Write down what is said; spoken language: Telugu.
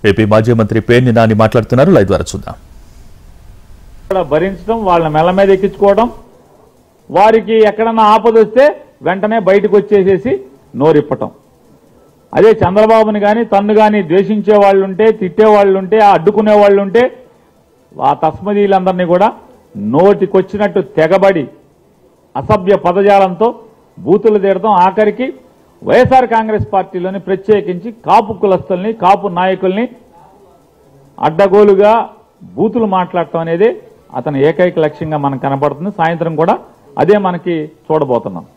ఏపీ మాజీ మంత్రి పేర్ని నాని మాట్లాడుతున్నారు లైవ్ ద్వారా చూద్దాం ఇక్కడ భరించడం వాళ్ళ మెల్ల మీద ఎక్కించుకోవడం వారికి ఎక్కడన్నా ఆపద వస్తే వెంటనే బయటకు వచ్చేసేసి నోరిప్పటం అదే చంద్రబాబుని కానీ తన్ను కానీ ద్వేషించే వాళ్ళు ఉంటే తిట్టే వాళ్ళు ఉంటే అడ్డుకునే వాళ్ళు ఉంటే ఆ తస్మదీలందరినీ కూడా నోటికొచ్చినట్టు తెగబడి అసభ్య పదజాలంతో బూతులు తీరడం ఆఖరికి వైఎస్ఆర్ కాంగ్రెస్ పార్టీలోని ప్రత్యేకించి కాపు కులస్తుల్ని కాపు నాయకుల్ని అడ్డగోలుగా బూతులు మాట్లాడటం అనేది అతని ఏకైక లక్ష్యంగా మనకు కనబడుతుంది సాయంత్రం కూడా అదే మనకి చూడబోతున్నాం